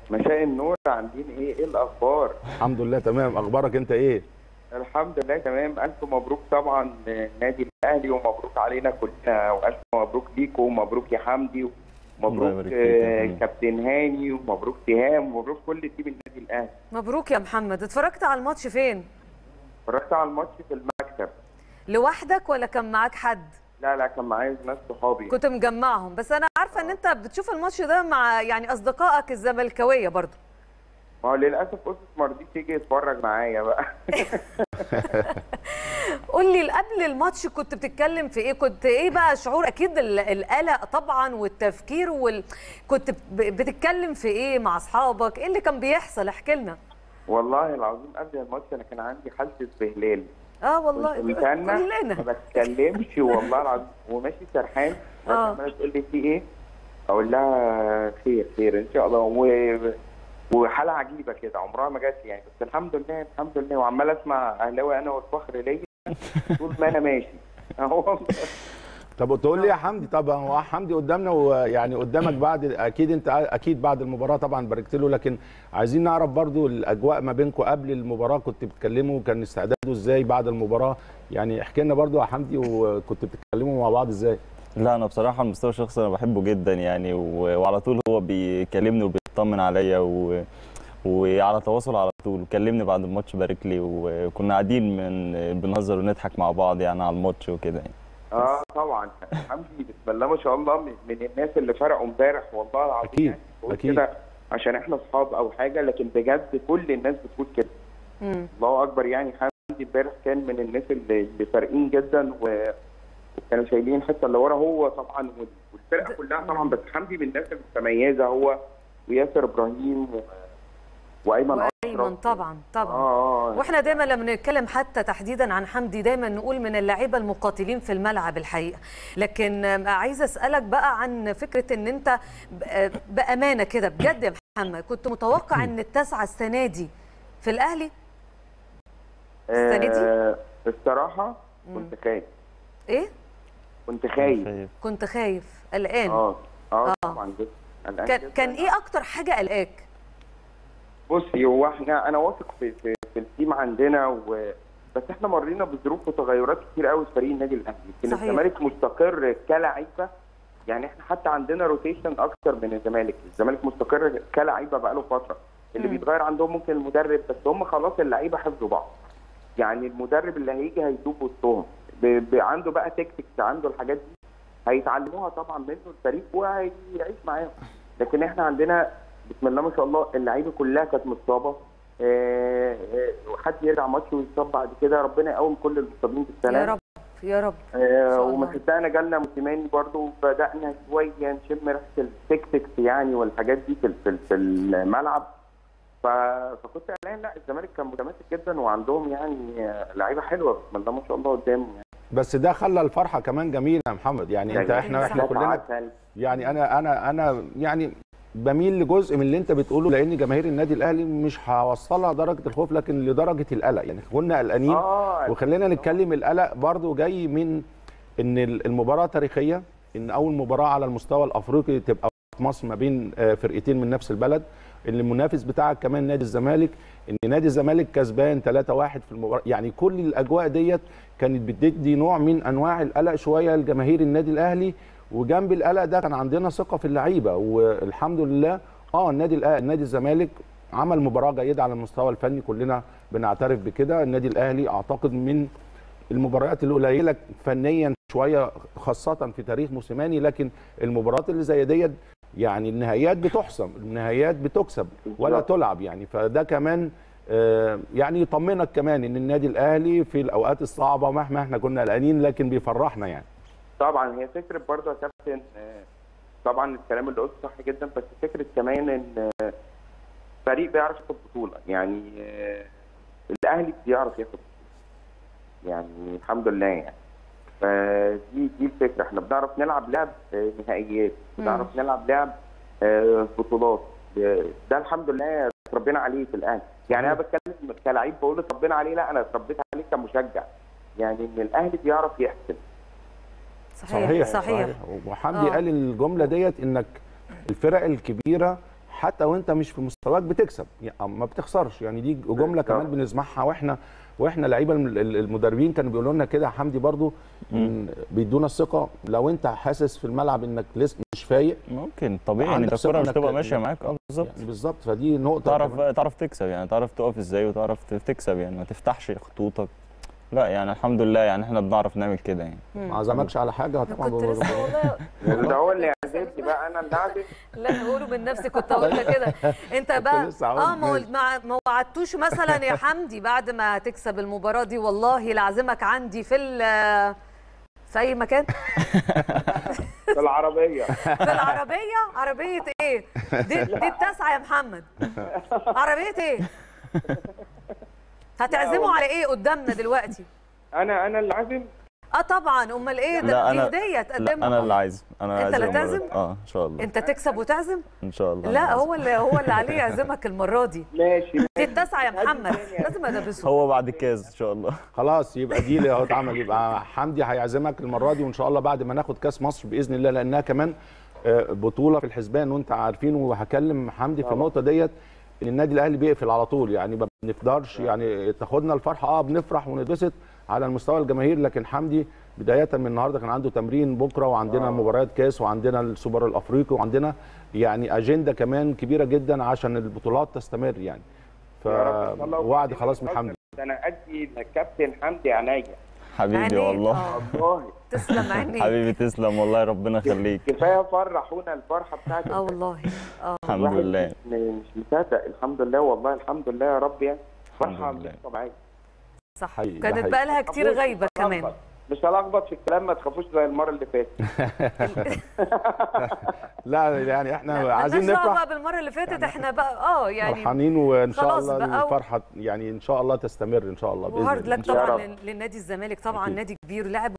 مساء النور عاملين ايه ايه الاخبار الحمد لله تمام اخبارك انت ايه الحمد لله تمام الف مبروك طبعا النادي الاهلي ومبروك علينا كلنا والف مبروك ليكم ومبروك يا حمدي الله ومبروك يبارك فيك يا آه، فندم. كابتن هاني ومبروك سهام ومبروك كل تيم النادي الاهلي مبروك يا محمد اتفرجت على الماتش فين اتفرجت على الماتش في المكتب لوحدك ولا كان معاك حد لا لا كان معايا ناس صحابي كنت مجمعهم بس انا عارفه ان انت بتشوف الماتش ده مع يعني اصدقائك الزملكاويه برضو ما هو للاسف اسس ما رضيش يجي يتفرج معايا بقى قول لي قبل الماتش كنت بتتكلم في ايه كنت ايه بقى شعور اكيد ال- القلق طبعا والتفكير وال... كنت ب- بتتكلم في ايه مع اصحابك ايه اللي كان بيحصل احكي لنا والله العظيم قبل الماتش انا كان عندي حاله استهلال اه والله كنت متنح ما كلنا بتكلمش والله العظيم وماشي سرحان آه. عماله تقول لي في ايه؟ اقول لها خير خير ان شاء الله و... وحاله عجيبه كده عمرها ما جات لي يعني بس الحمد لله الحمد لله وعمال اسمع اهلاوي انا والفخر ليا طول ما انا ماشي اهو طب تقول لي يا حمدي طب هو حمدي قدامنا ويعني قدامك بعد اكيد انت اكيد بعد المباراه طبعا باركت له لكن عايزين نعرف برضو الاجواء ما بينكم قبل المباراه كنت بتتكلموا كان استعداده ازاي بعد المباراه يعني احكي لنا برضو يا حمدي وكنت بتتكلموا مع بعض ازاي لا انا بصراحه على المستوى الشخصي انا بحبه جدا يعني و... وعلى طول هو بيكلمني وبيطمن عليا و... وعلى تواصل على طول كلمني بعد الماتش بارك لي وكنا قاعدين من بنهزر ونضحك مع بعض يعني على الماتش وكده يعني. اه طبعا حمدي بسم الله ما شاء الله من, من الناس اللي فرقوا امبارح والله العظيم أكيد، يعني بقول أكيد. كده عشان احنا اصحاب او حاجه لكن بجد كل الناس بتقول كده مم. الله اكبر يعني حمدي امبارح كان من الناس اللي, اللي فارقين جدا و... وكانوا شايلين الحته اللي ورا هو طبعا وال- والفرقه كلها طبعا بس حمدي من الناس المتميزه هو وياسر ابراهيم و... وايمن وايمن أشرف. طبعا طبعا اه اه واحنا دايما لما نتكلم حتى تحديدا عن حمدي دايما نقول من اللعيبه المقاتلين في الملعب الحقيقه لكن آم، عايزه اسالك بقى عن فكره ان انت ب- آه، بامانه كده بجد يا محمد كنت متوقع ان التاسعه السنه دي في الاهلي السنة دي؟ آه الصراحه كنت خايف ايه كنت خايف خايف. كنت خايف قلقان اه اه آه. طبعا جدا قلقان كان جداً. كان ايه اكتر حاجه قلقاك بصي هو احنا انا واثق في, في, في التيم عندنا و بس احنا مرينا بظروف وتغيرات كتير قوي في فريق النادي الاهلي يمكن صحيح. الزمالك مستقر كلاعيبه يعني احنا حتى عندنا روتيشن اكتر من الزمالك الزمالك مستقر كلاعيبه بقاله فتره اللي مم. بيتغير عندهم ممكن المدرب بس هم خلاص اللعيبه حفظوا بعض يعني المدرب اللي هيجي هيدوب وسطهم ب- ب- عنده بقى تكتكس عنده الحاجات دي هيتعلموها طبعا منه الفريق وهيعيش معاهم لكن احنا عندنا بسم الله ما شاء الله اللعيبه كلها كانت مصابه آه، آه، وحد يرجع ماتش ويصاب بعد كده ربنا يقوم كل المصابين بالسلامه يا رب يا رب آه، شاء وما الله. صدقنا جالنا موسيماني برضو بدانا شويه نشم ريحه التكتكس يعني والحاجات دي في في- في الملعب ف... فكنت قلقان لا الزمالك كان متماسك جدا وعندهم يعني آه، لعيبه حلوه بسم الله ما شاء الله قدام يعني بس ده خلى الفرحه كمان جميله يا محمد يعني انت احنا احنا صح. كلنا عسل. يعني انا انا انا يعني بميل لجزء من اللي انت بتقوله لان جماهير النادي الاهلي مش هوصلها درجه الخوف لكن لدرجه القلق يعني كنا قلقانين اه وخلينا نتكلم القلق برضو جاي من ان المباراه تاريخيه ان اول مباراه على المستوى الافريقي تبقى في مصر ما بين آه، فرقتين من نفس البلد ان المنافس بتاعك كمان نادي الزمالك ان نادي الزمالك كسبان 3-1 في المباراه يعني كل الاجواء ديت كانت بتدي نوع من انواع القلق شويه لجماهير النادي الاهلي وجنب القلق ده كان عندنا ثقه في اللعيبه والحمد لله اه النادي الأ- النادي الزمالك عمل مباراه جيده على المستوى الفني كلنا بنعترف بكده النادي الاهلي اعتقد من المباريات القليله فنيا شويه خاصه في تاريخ موسيماني لكن المباريات اللي زي ديت يعني النهائيات بتحسم النهائيات بتكسب ولا بالظبط. تلعب يعني فده كمان آه، يعني يطمنك كمان ان النادي الاهلي في الاوقات الصعبه مهما احنا كنا قلقانين لكن بيفرحنا يعني طبعا هي فكره برضه يا كابتن آه، طبعا الكلام اللي قلته صح جدا بس فكره كمان ان آه، فريق بيعرف ياخد بطوله يعني آه، الاهلي بيعرف ياخد بطوله يعني الحمد لله يعني فدي دي الفكره احنا بنعرف نلعب لعب آه، نهائيات بنعرف نلعب لعب آه، بطولات آه، ده الحمد لله اتربينا عليه في الاهلي يعني انا بتكلم كلاعب بقول اتربينا عليه لا انا اتربيت عليه كمشجع يعني ان الاهلي بيعرف يحسن صحيح صحيح, صحيح. وحمدي آه. قال الجمله ديت انك الفرق الكبيره حتى وانت مش في مستواك بتكسب يعني ما بتخسرش يعني دي جمله كمان بالظبط. بنسمعها واحنا واحنا لعيبه الم- ال- المدربين كانوا بيقولوا لنا كده يا حمدي برضو إن بيدونا الثقه لو انت حاسس في الملعب انك لسه مش فايق ممكن طبيعي ان عندك انت الكوره مش ثقة تبقى إنك- ماشيه معاك اه بالظبط يعني بالظبط فدي نقطه تعرف كمان. تعرف تكسب يعني تعرف تقف ازاي وتعرف تكسب يعني ما تفتحش خطوطك لا يعني الحمد لله يعني احنا بنعرف نعمل كده يعني ما عزمكش على حاجه طبعا كنت لسه والله ده هو اللي يعزمني بقى انا اللي اعزم لا بقوله من نفسي كنت هقول لك كده انت بقى لسه هقول اه ما ماشي. قل- ما ما وعدتوش مثلا يا حمدي بعد ما تكسب المباراه دي والله لعزمك عندي في ال- في اي مكان في العربيه في العربيه عربيه ايه دي, دي التاسعه يا محمد عربيه ايه هتعزموا على ايه قدامنا دلوقتي انا انا اللي عازم اه طبعا امال ايه لا، ده دي أنا- هديه لا تقدمها انا اللي عايز انا أنت اللي عايز المرة تعزم؟ دي. اه ان شاء الله انت تكسب وتعزم ان شاء الله لا أنا هو اللي هو اللي عليه يعزمك المره دي ماشي دي التاسعه يا محمد لازم ادبسه هو بعد الكاس ان شاء الله خلاص يبقى دي اللي هو اتعمل يبقى حمدي هيعزمك المره دي وان شاء الله بعد ما ناخد كاس مصر باذن الله لانها كمان آه، بطوله في الحسبان وانت عارفين وهكلم حمدي في النقطه ديت ان النادي الاهلي بيقفل على طول يعني ما بنقدرش يعني تاخدنا الفرحه اه بنفرح ونتبسط على المستوى الجماهير لكن حمدي بدايه من النهارده كان عنده تمرين بكره وعندنا آه. مباريات كاس وعندنا السوبر الافريقي وعندنا يعني اجنده كمان كبيره جدا عشان البطولات تستمر يعني يا رب إن شاء الله. فوعد خلاص من حمدي ده انا ادي الكابتن حمدي عينيا حبيبي عينيك، والله آه. والله تسلم عينيك حبيبي تسلم والله ربنا يخليك كفايه فرحونا الفرحه بتاعتك اه والله اه الحمد الواحد لله مش مش مصدق الحمد لله والله الحمد لله يا رب يعني الحمد فرحه لله. مش طبيعيه صح حقيقي، ده كانت حقيقي. بقى لها كتير مش غايبه كمان هلخبط. مش هلخبط في الكلام ما تخافوش زي المره اللي فاتت لا يعني احنا عايزين مالناش دعوه نفرح بقى بالمره اللي فاتت احنا بقى اه يعني فرحانين وان شاء خلاص الله بقى و- الفرحه يعني ان شاء الله تستمر ان شاء الله باذن وهارد الله لك يا طبعا رب. لل- للنادي الزمالك طبعا أكيد. نادي كبير لاعب